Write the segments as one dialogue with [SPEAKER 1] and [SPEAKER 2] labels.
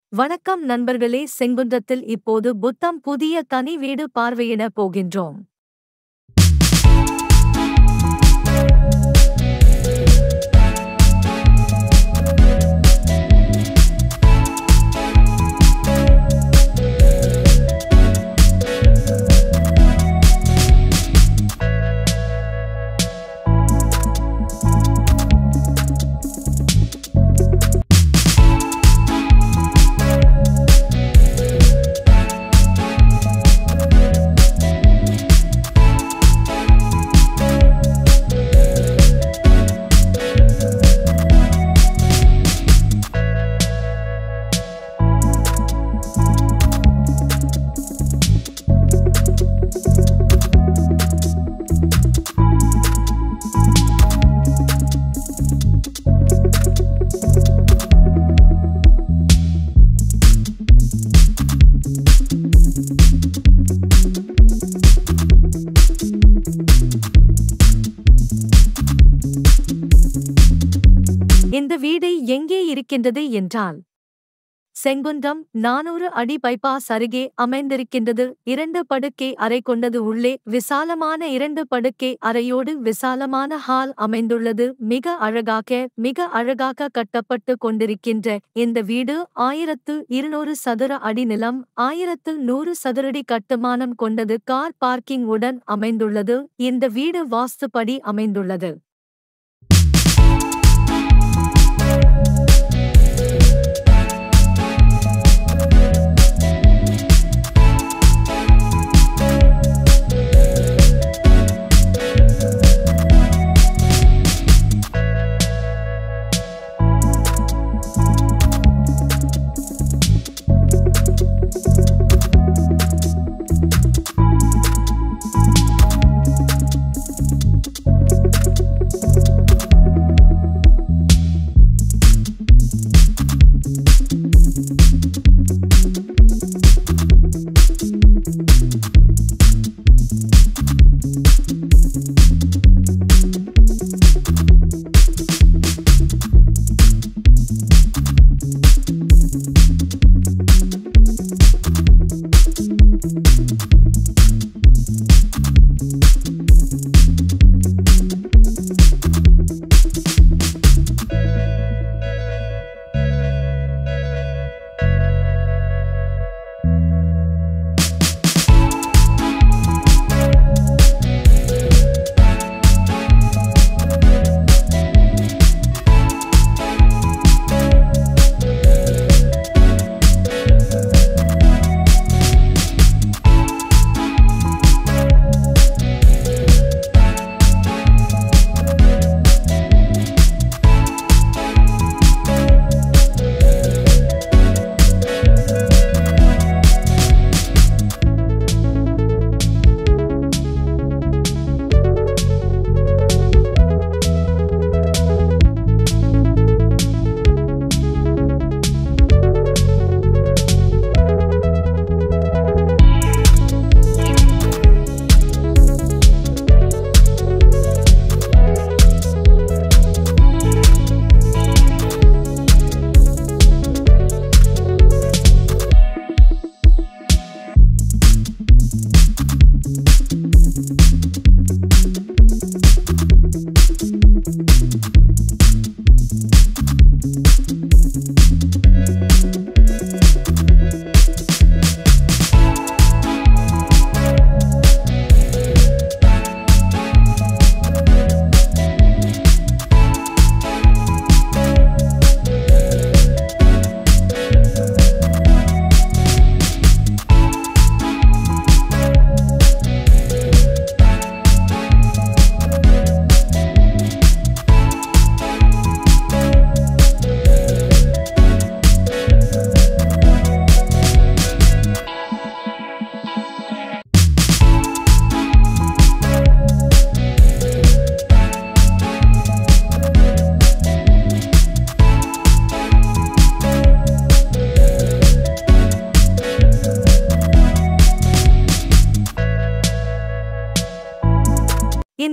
[SPEAKER 1] வணக்கம் நண்பர்களே செங்குன்றத்தில் இப்போது புத்தம் புதிய தனி வீடு பார்வையிட போகின்றோம் இந்த வீடு எங்கே இருக்கின்றது என்றால் செங்குன்றம் நானூறு அடி பைபாஸ் அருகே அமைந்திருக்கின்றது இரண்டு படுக்கை அறை கொண்டது உள்ளே விசாலமான இரண்டு படுக்கை அறையோடு விசாலமான ஹால் அமைந்துள்ளது மிக அழகாக மிக அழகாக கட்டப்பட்டு கொண்டிருக்கின்ற இந்த வீடு ஆயிரத்து இருநூறு சதுர அடி நிலம் ஆயிரத்து நூறு சதுரடி கட்டுமானம் கொண்டது கார் பார்க்கிங் உடன் அமைந்துள்ளது இந்த வீடு வாஸ்துப்படி அமைந்துள்ளது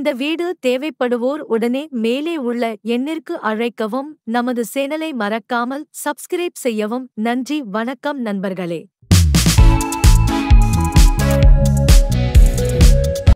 [SPEAKER 1] இந்த வீடு தேவைப்படுவோர் உடனே மேலே உள்ள எண்ணிற்கு அழைக்கவும் நமது சேனலை மறக்காமல் சப்ஸ்கிரைப் செய்யவும் நன்றி வணக்கம் நண்பர்களே